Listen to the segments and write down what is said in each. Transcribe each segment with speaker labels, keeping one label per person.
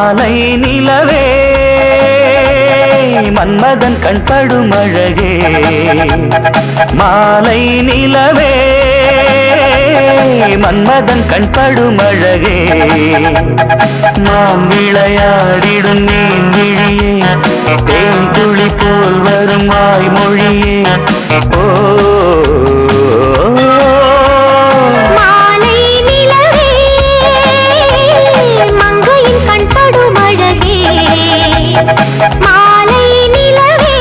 Speaker 1: மாலை நிலவே மன்மதன் கண்படும் அழகே மாலை நிலவே மன்மதன் கண்படும் அழகே நாம் விளையாடிடும் நீன் விழியே தேன் துளி போல் வரும் வாய்மொழியே ஓ
Speaker 2: மாலை நிலவே மங்கையின் கண்படும் அழகே மாலை நிலவே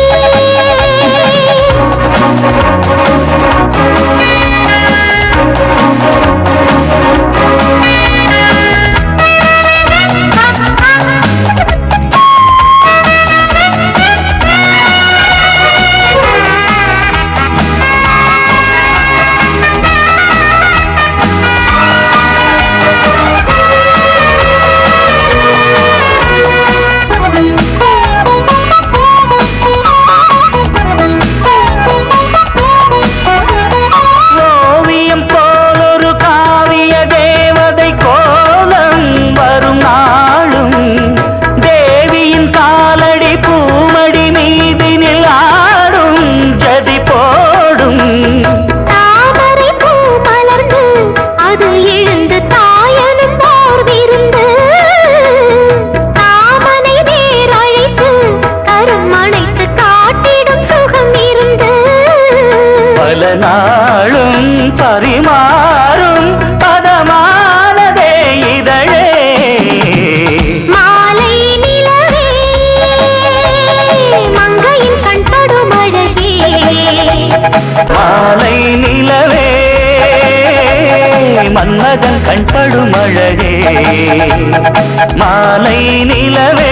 Speaker 1: ஓவியம் போலொரு காவிய தேவதை கோலம் வரும் நாளும் தேவியின் காலடி பூமடி மீதினில் ஆடும் ஜதி போடும்
Speaker 2: தாமரை பூ மலர்ந்து அது எழுந்து தாயனும் போர் விருந்து தாமனை நேர் அழைத்து கரம் அணைத்து காட்டிடும் சுகம் இருந்து
Speaker 1: பல நாளும் பரிமாறும் பதமானதே இதழே
Speaker 2: மாலை நிலவே மங்கையின் கண்படும் அழகே
Speaker 1: மாலை நிலவே மன்மதன் கண்படும் அழகே மாலை நிலவே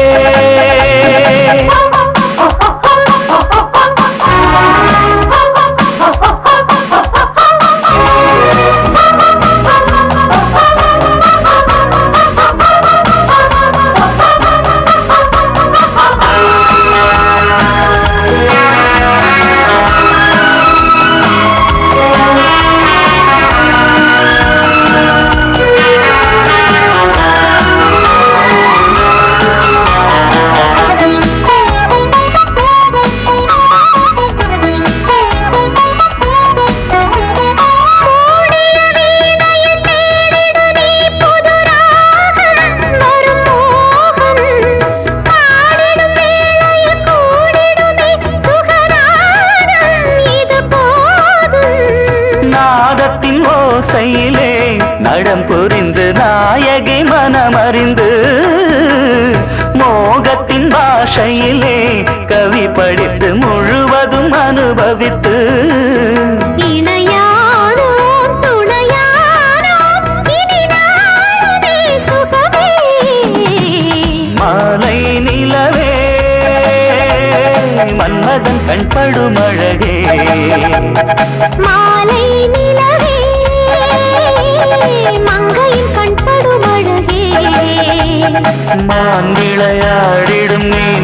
Speaker 1: நாதத்தின் ஓசையிலே நடம் புரிந்து நாயகி மனமறிந்து மோகத்தின் பாஷையிலே கவி படித்து முழுவதும் அனுபவித்து
Speaker 2: இணையானோம் துணையானோம் இனி நாளுமே சுகமே
Speaker 1: மாலை நிலவே மன்மதன் கண்படும் அழகே
Speaker 2: மாலை நிலவே மங்கையின் கண்படும் அழகே
Speaker 1: மான் விளையாடிடும் நீ